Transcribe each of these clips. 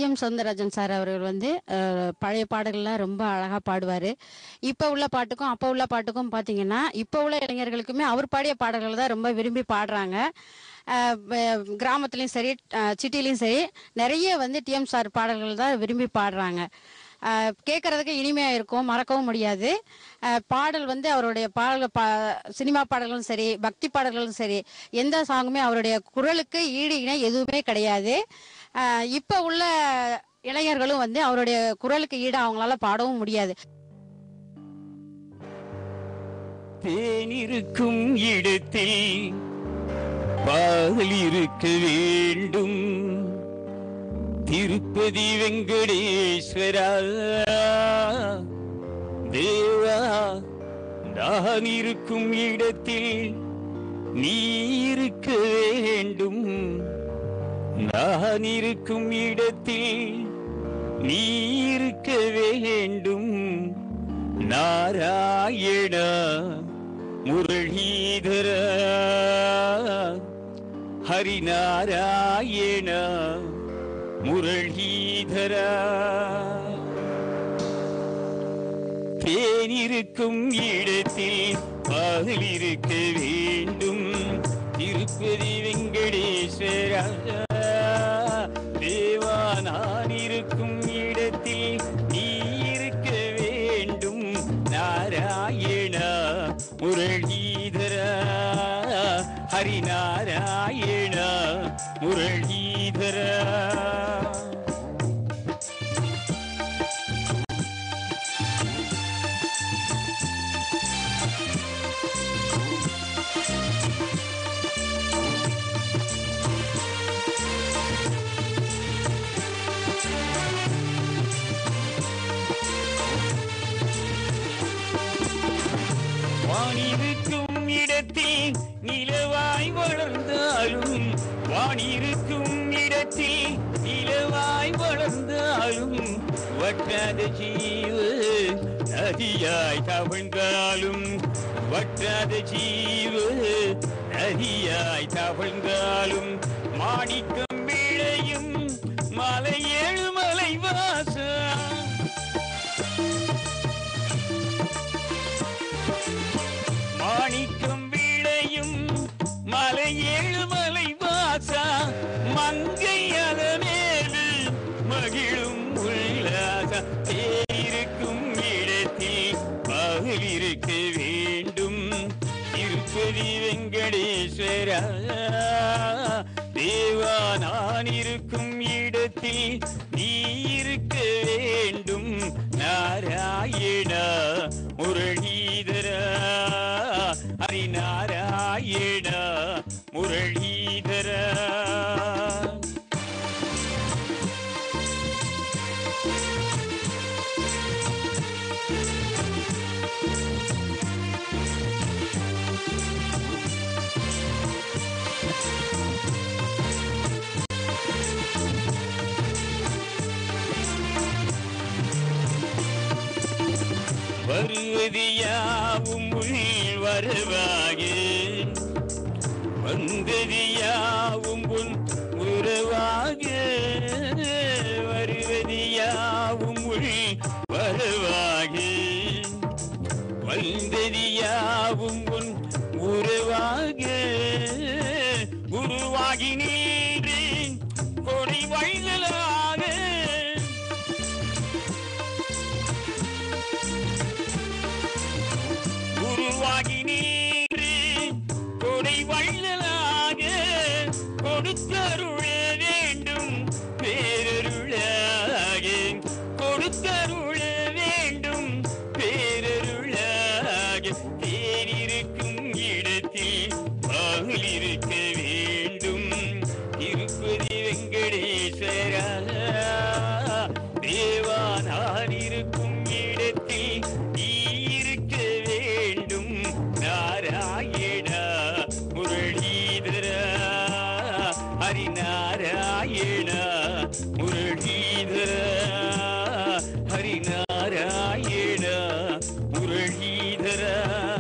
M Soundararajan sir அவர்கள் வந்து அஹ், பழைய பாடல்கள்லாம் ரொம்ப அழகாக பாடுவார் இப்போ உள்ள பாட்டுக்கும் அப்போ உள்ள பாட்டுக்கும் பார்த்தீங்கன்னா இப்போ உள்ள இளைஞர்களுக்குமே அவர் பாடிய பாடல்கள் தான் ரொம்ப விரும்பி பாடுறாங்க அஹ், வ- கிராமத்துலேயும் சரி அஹ், சிட்டிலையும் சரி நிறைய வந்து டிஎம் சார் பாடல்கள் தான் விரும்பி பாடுறாங்க அஹ், கேட்கறதுக்கு இனிமையாக இருக்கும் மறக்கவும் முடியாது அஹ், பாடல் வந்து அவருடைய பாடல் பா சினிமா பாடல்களும் சரி பக்தி பாடல்களும் சரி எந்த சாங்குமே அவருடைய குரலுக்கு ஈடு இணை எதுவுமே கிடையாது அஹ், இப்போ உள்ள இளைஞர்களும் வந்து அவருடைய குரலுக்கு ஈடு அவங்களால பாடவும் முடியாது தேனிருக்கும் இடத்தில் பால் இருக்க வேண்டும் திருப்பதி வெங்கடேஸ்வரா தேவா நான் இருக்கும் இடத்தில் நீ இருக்க வேண்டும் நான் இருக்கும் இடத்தில் நீ இருக்க வேண்டும் நாராயணா முரளீதர ஹரிநாராயண முரளீதரா தேனிருக்கும் இடத்தில் பால் இருக்க வேண்டும் திருப்பதி வெங்கடேஸ்வரா தேவா நான் இருக்கும் இடத்தில் நீ இருக்க வேண்டும் நாராயணா முரளீதரா ஹரிநாராயணா முரளீதரா வானிருக்கும் இடத்தில் நிலவாய் வளர்ந்தாலும் வானிருக்கும் இடத்தில் நிலவாய் வளர்ந்தாலும் வற்றாத ஜீவ நதியாய் தவழ்ந்தாலும் வற்றாத ஜீவ நதியாய் தவழ்ந்தாலும் மாணிக்கம் விளையும் மலை ஏழுமலை வாசம் மாணிக்கம் விளையும் மலை ஏழுமலை வாசா மங்கை அதனேது மகிழும் உல்லாசா தேயிருக்கும் இடத்தில் பகல் இருக்க வேண்டும் திருப்பதி வெங்கடேஸ்வரா தேவா நான் இருக்கும் இடத்தில் நீ இருக்க வேண்டும் நாராயணா முரளீதரா ஹரி நாராயணா முரளீதரா வருவது யாவும் உள் வரவாக வந்தது யாவும் உன் உறவாக வருவது யாவும் உள் வரவாக வந்தது யாவும் உன் உறவாக உருவாகி நீரே கொடை வழிகளாக உருவாகி நீரு கொடை வள்ளலாக கொடுத்தருள வேண்டும் பேரருளாக கொடுத்தருள வேண்டும் பேரருளாக தேரிருக்கும் இடத்தில் பகல் இருக்க வேண்டும் திருப்பதி வெங்கடேஸ்வரா தேவா நான் இருக்கும் இடத்தில் நீ இருக்க வேண்டும் நாராயணா முரளீதரா ஹரி நாராயணா முரளீதரா ஹரி நாராயணா முரளீதரா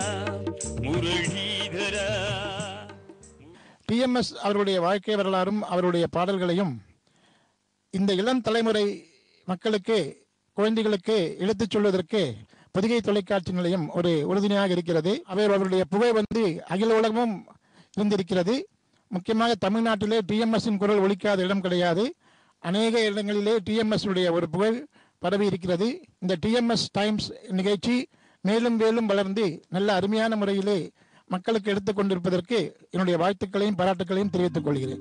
முரளீதரா டிஎம்எஸ் அவருடைய வாழ்க்கை வரலாறும் அவருடைய பாடல்களையும் இந்த இளம் தலைமுறை மக்களுக்கு குழந்தைகளுக்கு எடுத்துச் சொல்வதற்கு பொதிகை தொலைக்காட்சி நிலையம் ஒரு உறுதுணையாக இருக்கிறது அவர் அவருடைய புகழ் வந்து அகில உலகமும் இருந்திருக்கிறது முக்கியமாக தமிழ்நாட்டிலே டிஎம்எஸ்ஸின் குரல் ஒலிக்காத இடம் கிடையாது அநேக இடங்களிலே டிஎம்எஸ் உடைய ஒரு புகழ் பரவி இருக்கிறது இந்த டிஎம்எஸ் டைம்ஸ் நிகழ்ச்சி மேலும் மேலும் வளர்ந்து நல்ல அருமையான முறையிலே மக்களுக்கு எடுத்துக் கொண்டிருப்பதற்கு என்னுடைய வாழ்த்துக்களையும் பாராட்டுக்களையும் தெரிவித்துக் கொள்கிறேன்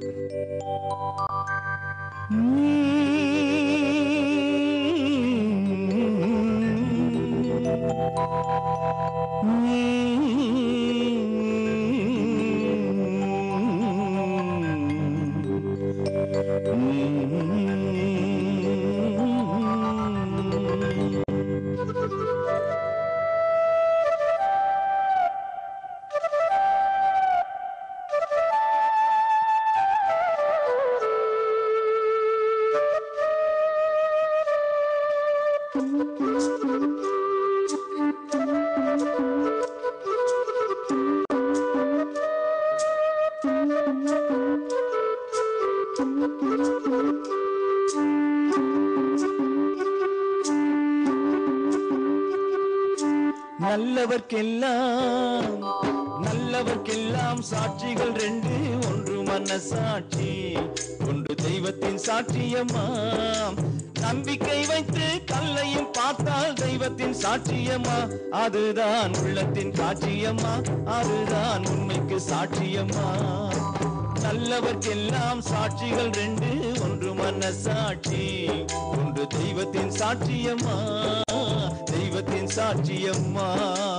நல்லவர்க்கெல்லாம் நல்லவர்க்கெல்லாம் சாட்சிகள் ரெண்டு ஒன்று மனசாட்சி ஒன்று தெய்வத்தின் சாட்சியம்மாம் நம்பிக்கை வைத்து கல்லையும் பார்த்தால் தெய்வத்தின் சாட்சியம்மா அதுதான் உள்ளத்தின் காட்சியம்மா அதுதான் உண்மைக்கு சாட்சியம்மா நல்லவர்க்கெல்லாம் சாட்சிகள் ரெண்டு ஒன்று மனசாட்சி ஒன்று தெய்வத்தின் சாட்சியம்மா தெய்வத்தின் சாட்சியம்மா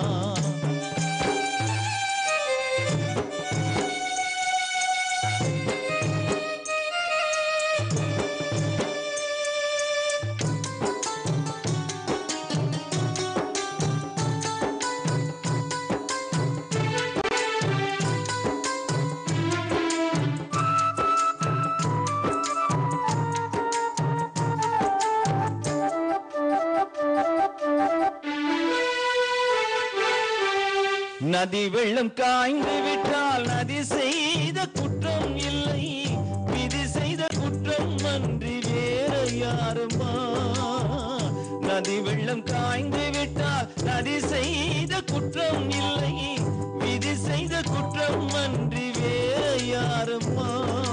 நதி வெள்ளம் காய்ந்து விட்டால் நதி செய்த குற்றம் இல்லை விதி செய்த குற்றம் அன்றி வேற யாருமா நதி வெள்ளம் காய்ந்து விட்டால் நதி செய்த குற்றம் இல்லை விதி செய்த குற்றம் அன்றி வேற யாருமா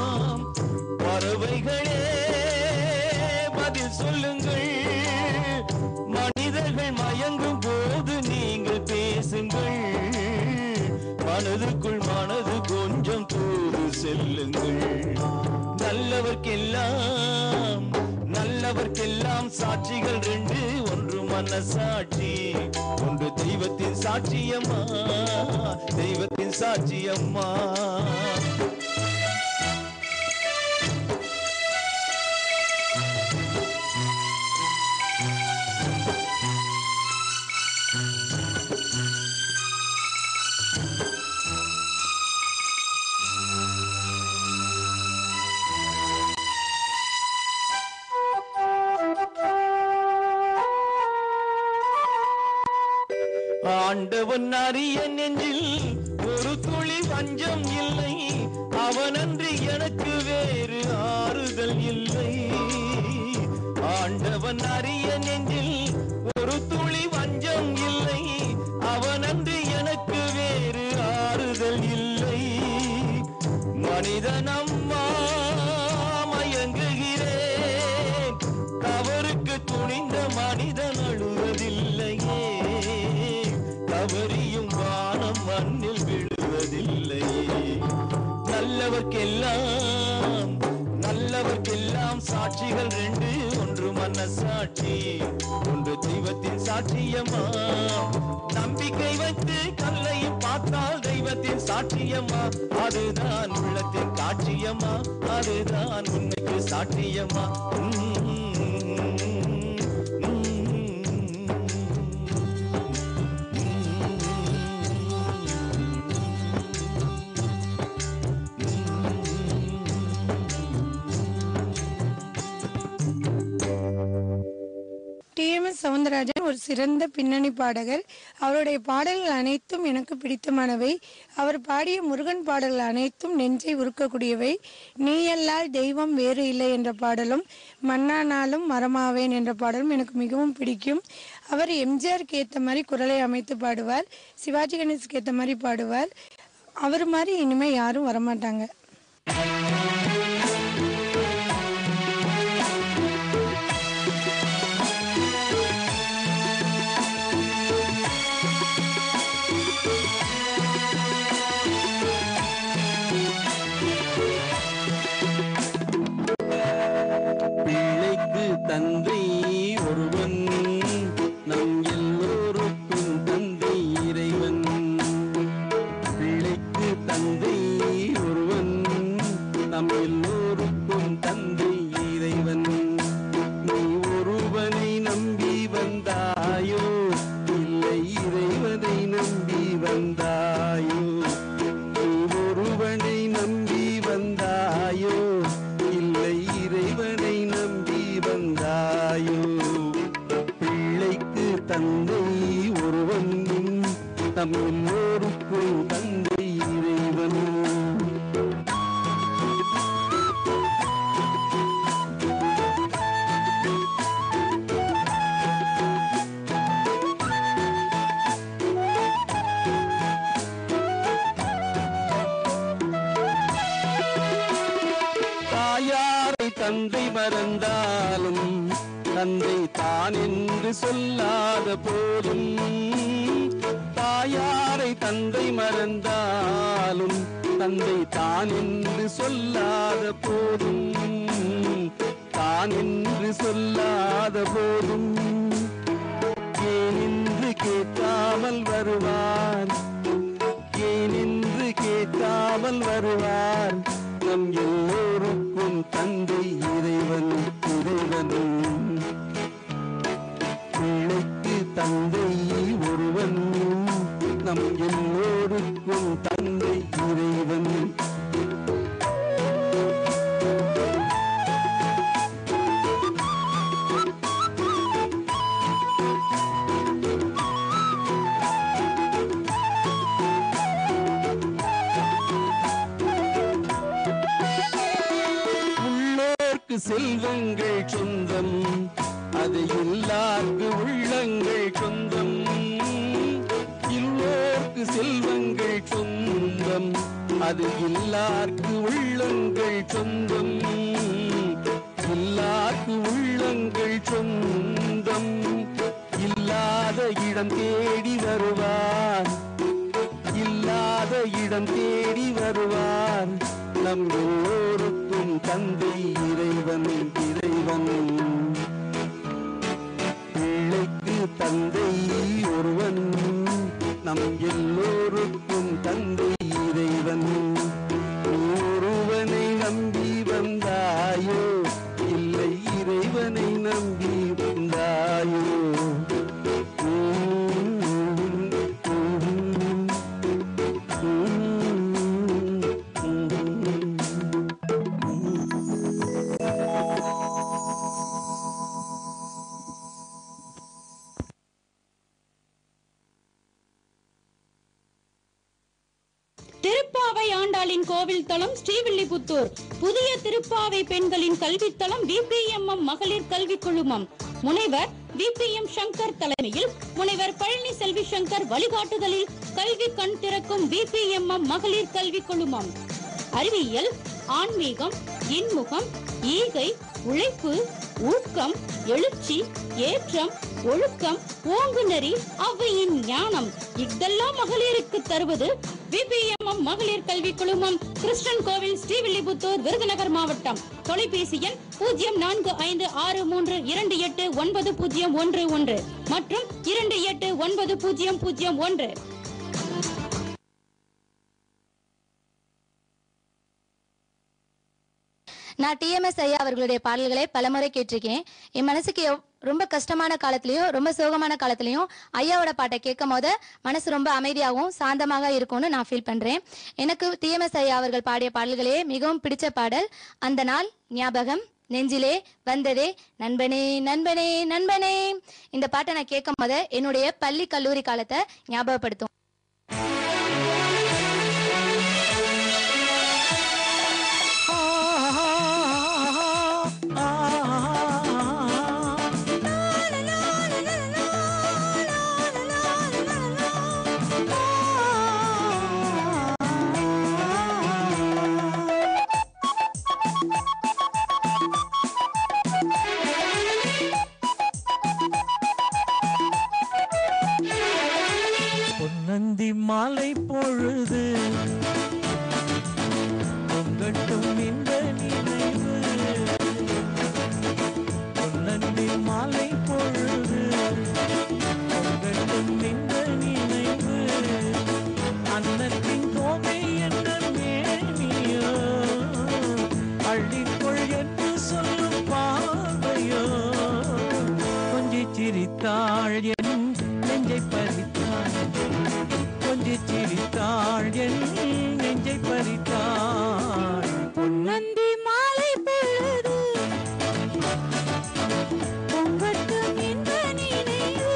பறவைகளே பதில் சொல்லுங்கள் மனிதர்கள் மயங்கும் போது நீங்கள் பேசுங்கள் மனதுக்குள் மனது கொஞ்சம் தூது செல்லுங்கள் நல்லவர்க்கெல்லாம் நல்லவர்க்கெல்லாம் சாட்சிகள் ரெண்டு ஒன்று மனசாட்சி ஒன்று தெய்வத்தின் சாட்சியம்மா தெய்வத்தின் சாட்சியம்மா ஆண்டவன் அறிய நெஞ்சில் ஒரு துளி வஞ்சம் இல்லை அவனன்றி எனக்கு வேறு ஆறுதல் இல்லை ஆண்டவன் அறிய நெஞ்சில் ஒரு துளி வஞ்சம் இல்லை அவனன்றி எனக்கு வேறு ஆறுதல் இல்லை மனிதனம்மா மயங்குகிறேன் தவறுக்கு துணிந்த மனிதன் அழுவதில்லையே தவறியும் வானம் மண்ணில் விழுவதில்லையே நல்லவர்க்கெல்லாம் நல்லவர்க்கெல்லாம் சாட்சிகள் ரெண்டு ஒன்று மனசாட்சி ஒன்று தெய்வத்தின் சாட்சியம்மா நம்பிக்கை வைத்து கல்லையும் பார்த்தால் தெய்வத்தின் சாட்சியம்மா அதுதான் உள்ளத்தின் காட்சியம்மா அதுதான் உண்மைக்கு சாட்சியம்மா டிஎம்எஸ் சவுந்தரராஜன் ஒரு சிறந்த பின்னணி பாடகர் அவருடைய பாடல்கள் அனைத்தும் எனக்கு பிடித்தமானவை அவர் பாடிய முருகன் பாடல்கள் அனைத்தும் நெஞ்சை உருக்கக்கூடியவை நீயல்லால் தெய்வம் வேறு இல்லை என்ற பாடலும் மண்ணானாலும் மரமாவேன் என்ற பாடலும் எனக்கு மிகவும் பிடிக்கும் அவர் எம்ஜிஆருக்கு ஏற்ற மாதிரி குரலை அமைத்து பாடுவார் சிவாஜி கணேசுக்கு ஏற்ற மாதிரி பாடுவார் அவர் மாதிரி இனிமே யாரும் வரமாட்டாங்க பிள்ளைக்கு தந்தை ஒருவன் நம் எல்லோருக்கும் தந்தை இறைவன் பிள்ளைக்கு தந்தை ஒருவன் நம் எல்லோருக்கும் தந்தை இறைவன் நீ ஒருவனை நம்பி வந்தாயோ இல்லை இறைவனை நம்பி வந்தாயோ நீ ஒருவனை நம்பி வந்தாயோ இல்லை இறைவனை நம்பி வந்தாயோ பிள்ளைக்கு தந்தை ஒருவன் நம் எல்லோருக்கும் தந்தை இறைவன் தாயாரை தந்தை மறந்தாலும் தந்தை தான் என்று சொல்லாத போதும் தாயாரை தந்தை மறந்தாலும் தந்தை தான் என்று சொல்லாத போதும் தான் என்று சொல்லாத போதும் ஏன் என்று கேட்காமல் வருவார் ஏன் என்று கேட்காமல் வருவார் நம் எல்லோருக்கும் தந்தை இறைவன் இறைவன் பிள்ளைக்கு தந்தை ஒருவன் நம் எல்லோருக்கும் தந்தை இறைவன் உள்ளோர்க்கு செல்வங்கள் சொந்தம் அது இல்லார்க்கு உள்ளங்கள் சொந்தம் இல்லோர்க்கு செல்வங்கள் சொந்தம் அது இல்லார்க்கு உள்ளங்கள் சொந்தம் இல்லார்க்கு உள்ளங்கள் சொந்தம் இல்லாத இடம் தேடி வருவார் இல்லாத இடம் தேடி வருவார் நம் எல்லோருக்கும் தந்தை இறைவன் இறைவன் பிள்ளைக்கு தந்தை ஒருவன் நம் எல்லோருக்கும் தந்தை இறைவன் நீ ஒருவனை நம்பி வந்தாயோ இல்லை இறைவனை நம்பி வந்தாயோ உம், உம், திருப்பாவை ஆண்டாளின் கோவில் தளம் ஸ்ரீவில்லிபுத்தூர் புதிய திருப்பாவை பெண்களின் கல்வித்தளம் விபிஎம்எம் மகளிர் கல்வி குழுமம் முனைவர் விபிஎம் சங்கர் தலைமையில் முனைவர் பழனி செல்வி சங்கர் வழிகாட்டுதலில் கல்வி கண் திறக்கும் விபிஎம்எம் மகளிர் கல்வி குழுமம் அறிவியல் ஆன்மீகம் இன்முகம் ஈகை உழைப்பு ஊக்கம் எழுச்சி ஏற்றம் ஒழுக்கம் ஓங்குநெறி அவையின் ஞானம் இதெல்லாம் மகளிருக்கு தருவது விபிஎம்எம் மகளிர் கல்வி குழுமம் கிருஷ்ணன் கோவில் ஸ்ரீவில்லிபுத்தூர் விருதுநகர் மாவட்டம் தொலைபேசி எண் பூஜ்ஜியம் நான்கு ஐந்து ஆறு மூன்று இரண்டு எட்டு ஒன்பது பூஜ்ஜியம் ஒன்று ஒன்று மற்றும் இரண்டு எட்டு ஒன்பது பூஜ்ஜியம் பூஜ்ஜியம் ஒன்று நான் டிஎம்எஸ் ஐயா அவர்களுடைய பாடல்களை பலமுறை கேட்டிருக்கேன் என் மனசுக்கு எவ்- ரொம்ப கஷ்டமான காலத்துலயும் ரொம்ப சோகமான காலத்துலயும் ஐயாவோட பாட்டை கேட்கும் போது மனசு ரொம்ப அமைதியாகவும் சாந்தமாக இருக்கும்னு நான் ஃபீல் பண்றேன் எனக்கு டிஎம்எஸ் ஐயா அவர்கள் பாடிய பாடல்களே மிகவும் பிடிச்ச பாடல் அந்த நாள் ஞாபகம் நெஞ்சிலே வந்ததே நண்பனே நண்பனே நண்பனே இந்த பாட்டை நான் கேட்கும் போது என்னுடைய பள்ளி கல்லூரி காலத்தை ஞாபகப்படுத்தும் பொன்னந்தி மாலை பொழுது பொங்கட்டும் இந்த நினைவு பொன்னந்தி மாலை பொழுது பொங்கட்டும் இந்த நினைவு அன்னத்தின் தோகை என்ற மேனியோ அள்ளிக்கொள் என்று சொல்லும் பார்வையோ கொஞ்சி சிரித்தாள் என் நெஞ்சை பறித்தாள் கொஞ்சி சிரித்தாள் என் நெஞ்சை பறித்தாள் பொன்னந்தி மாலை பொழுது பொங்கட்டும் இந்த நினைவு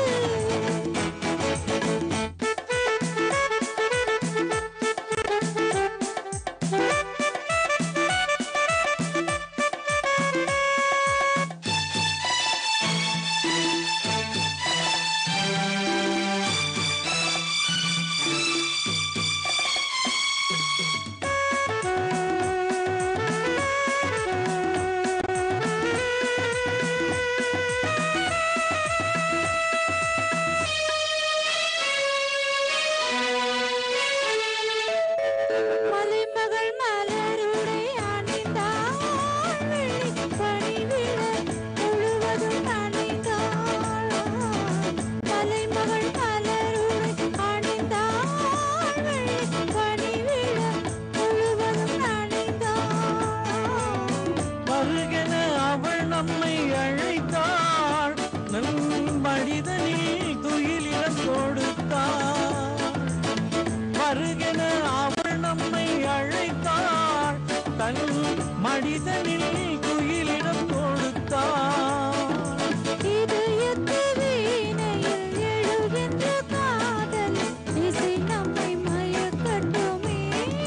மலைமகள் மலருடை அணிந்தாள் வெள்ளி பனிவிழ முழுவதும் நனைந்தாள் மலைமகள் மலருடை அணிந்தாள் வெள்ளி பனிவிழ முழுவதும் நனைந்தாள் வருகென அவள் நம்மை அழைத்தாள் நம் மனிதனில் துயிலிடம் கொடுத்தாள் வருகென அவள் நம்மை அழைத்தாள் தன் மனிதனில் துயிலிடம் கொடுத்தாள் இதயத்து வீணையில் எழுகின்ற காதல் இசை நம்மை மயக்கட்டுமே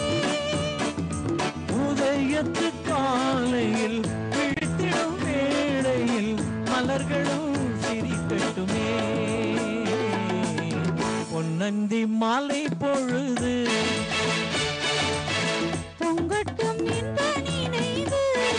உதயத்து காலையில் விழித்திடும் வேளையில் மலர்களும் சிரிக்கட்டுமே பொன்னந்தி மாலை பொழுது பொங்கட்டும் இந்த நினைவு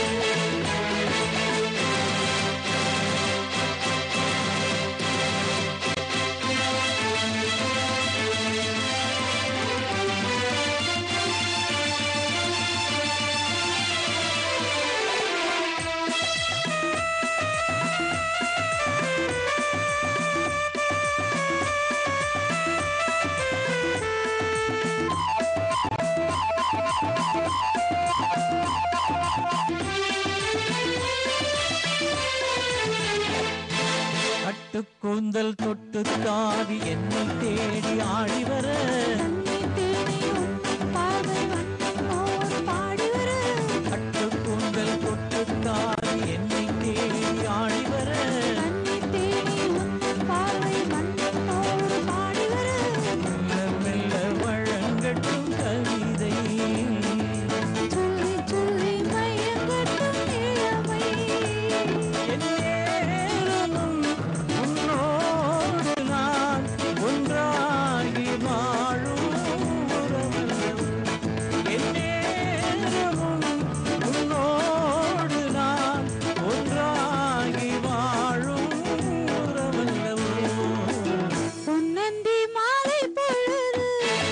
கட்டு கூந்தல் தொட்டு தாவி என்னை தேடி ஆடி வர தன்னை தேடி உன் பார்வை வண்ணமோடு பாடி வர கட்டு கூந்தல் தொட்டு தாவி என்னை தேடி ஆடி வர தன்னை தேடி உன் பார்வை வண்ணமோடு பாடி வர மெல்ல மெல்ல வழங்கட்டும் கவிதை சொல்லி சொல்லி மயங்கட்டும் இளமை என் நேரமும் உன்னோடு நான் ஒன்றாகி வாழும் உறவல்லவோ. என் நேரமும் உன்னோடு நான் ஒன்றாகி வாழும் உறவல்லவோ. பொன்னந்தி மாலை பொழுது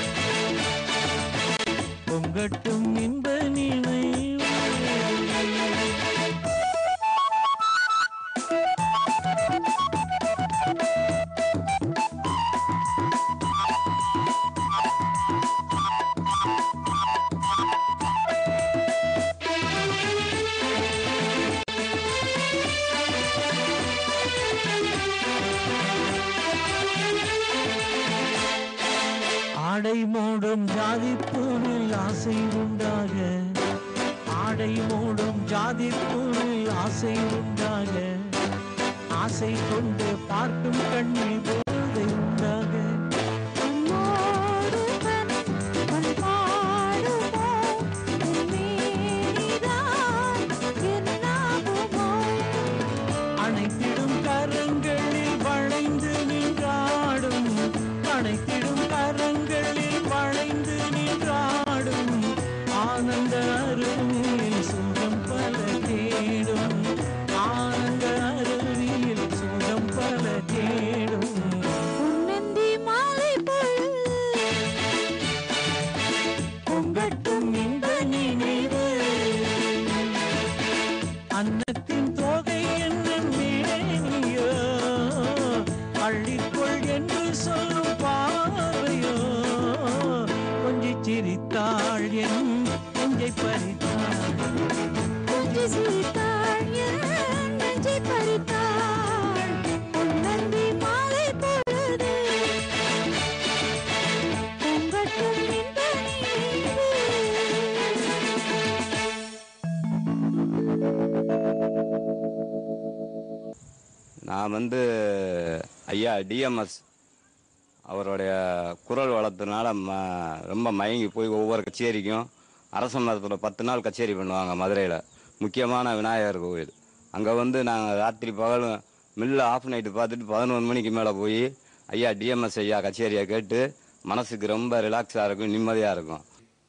பொங்கட்டும் இன்ப நினைவு ஆடை மூடும் ஜாதி பூவில் ஆசை உண்டாக ஆடை மூடும் ஜாதிப்பூவில் ஆசை உண்டாக ஆசை கொண்டு பார்க்கும் கண்ணில் போதை உண்டாக அணைத்திடும் கரங்களில் வளைந்து நின்றாடும் அணைத்திடும் கரங்களில் வளைந்து நின்றாடும் ஆனந்த அருவியில் சுகம் பல தேடும் ஆனந்த அருவியில் சுகம் பல தேடும் பொங்கட்டும் இந்த நினைவு அன்னத்தின் தோகை என்ன மேனியோ அள்ளிக்கொள் என்று சொல்லும் பார்வையோ கொஞ்சி சிரித்தாள் என் நெஞ்சை பறித்தாள் கொஞ்சி சிரித்தாள் என் நெஞ்சை பறித்தாள் பொன்னந்தி மாலை பொழுது பொங்கட்டும் இந்த நினைவு நான் வந்து ஐயா டிஎம்எஸ் அவருடைய குரல் வளர்த்தனால ம ரொம்ப மயங்கி போய் ஒவ்வொரு கச்சேரிக்கும் அரச மரத்தில் பத்து நாள் கச்சேரி பண்ணுவாங்க மதுரையில் முக்கியமான விநாயகர் கோவில் அங்கே வந்து நாங்கள் ராத்திரி பகல் மில்ல ஆஃப் நைட்டு பார்த்துட்டு பதினொன்று மணிக்கு மேலே போய் ஐயா டிஎம்எஸ் ஐயா கச்சேரியை கேட்டு மனசுக்கு ரொம்ப ரிலாக்ஸாக இருக்கும் நிம்மதியாக இருக்கும்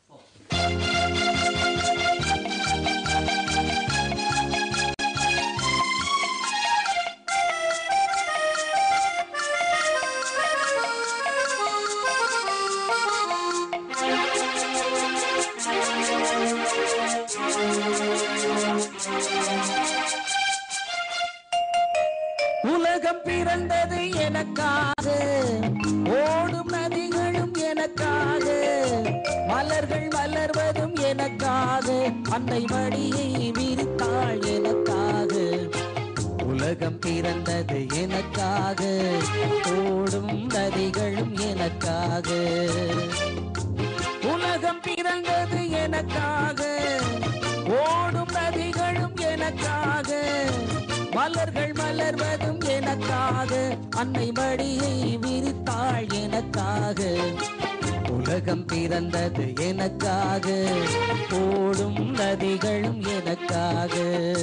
உலகம் பிறந்தது எனக்காக ஓடும் நதிகளும் எனக்காக மலர்கள் மலர்வதும் எனக்காக அன்னை மடியை விரித்தாள் எனக்காக உலகம் பிறந்தது எனக்காக ஓடும் நதிகளும் எனக்காக உலகம் பிறந்தது எனக்காக ஓடும் நதிகளும் எனக்காக மலர்கள் மலர்வதும் எனக்காக அன்னை மடியை விரித்தாள் எனக்காக உலகம் பிறந்தது எனக்காக ஓடும் நதிகளும் எனக்காக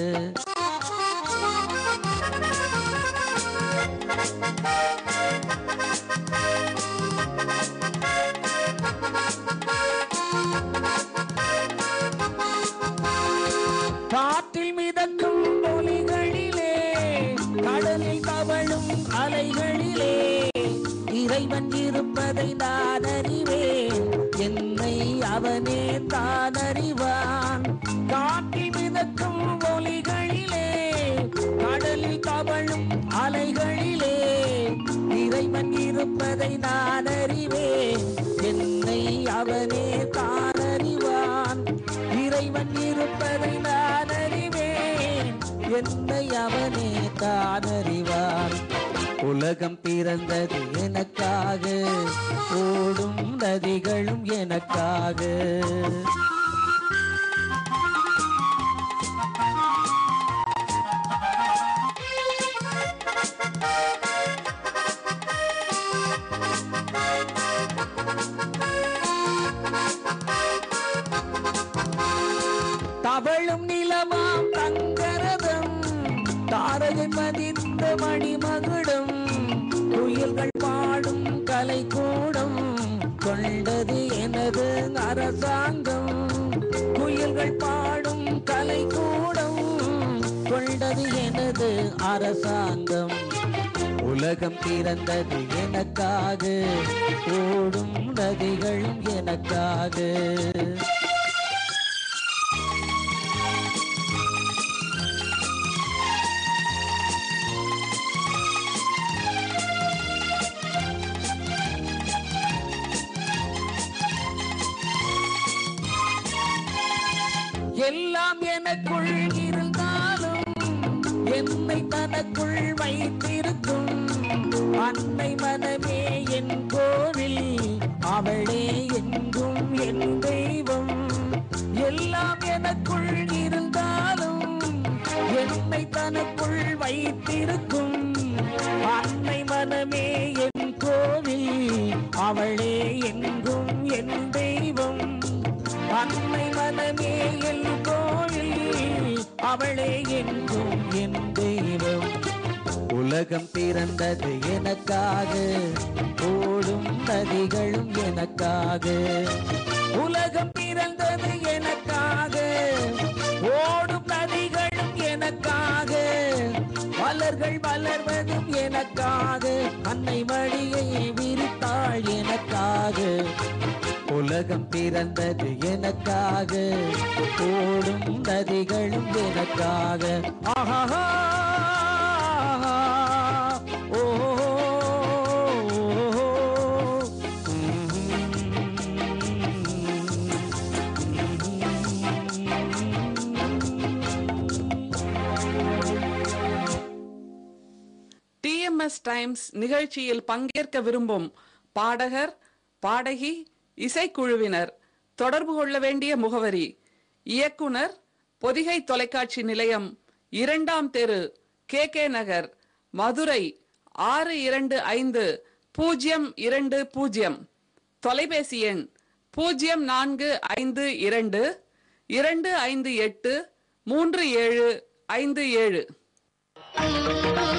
காற்றில் மிதக்கும் ஒலிகளிலே கடலில் தவழும் அலைகளிலே இறைவன் இருப்பதை நான் அறிவேன் என்னை அவனே தான் அறிவான் காற்றில் மிதக்கும் ஒலிகளிலே கடலில் தவழும் அலைகளிலே இறைவன் இருப்பதை நான் அறிவேன் என்னை அவனே தான் அறிவான் இறைவன் இருப்பதை நான் அறிவேன் என்னை அவனே தான் அறிவான் உலகம் பிறந்தது எனக்காக ஓடும் நதிகளும் எனக்காக தவழும் நிலமாம் தங்கரதம் தாரகை பதித்த மணிமகுடம் குயில்கள் பாடும் கலை கூடம் கொண்டது எனது அரசாங்கம் குயில்கள் பாடும் கலை கூடம் கொண்டது எனது அரசாங்கம் உலகம் பிறந்தது எனக்காக ஓடும் நதிகளும் எனக்காக எல்லாம் எனக்குள் இருந்தாலும் என்னை தனக்குள் வைத்திருக்கும் அன்னை மனமே என் கோவில் அவளே எங்கும் என் தெய்வம் எல்லாம் எனக்குள் இருந்தாலும் என்னை தனக்குள் வைத்திருக்கும் அன்னை மனமே என் கோவில் அவளே எங்கும் என் தெய்வம் அன்னை மனமே என் கோவில் அவளே எங்கும் என் தெய்வம் உலகம் பிறந்தது எனக்காக ஓடும் நதிகளும் எனக்காக உலகம் பிறந்தது எனக்காக ஓடும் நதிகளும் எனக்காக மலர்கள் வளர்வதும் எனக்காக அன்னை மடியை விரித்தாள் எனக்காக உலகம் பிறந்தது எனக்காக ஓடும் நதிகளும் எனக்காக ஆஹா ஓ டிஎம்எஸ் டைம்ஸ் நிகழ்ச்சியில் பங்கேற்க விரும்பும் பாடகர் பாடகி இசைக்குழுவினர் தொடர்பு கொள்ள வேண்டிய முகவரி இயக்குனர் பொதிகை தொலைக்காட்சி நிலையம் இரண்டாம் தெரு கே கே நகர் மதுரை ஆறு இரண்டு ஐந்து பூஜ்ஜியம் இரண்டு பூஜ்ஜியம் தொலைபேசி எண் பூஜ்ஜியம் நான்கு ஐந்து இரண்டு இரண்டு ஐந்து எட்டு மூன்று ஏழு ஐந்து ஏழு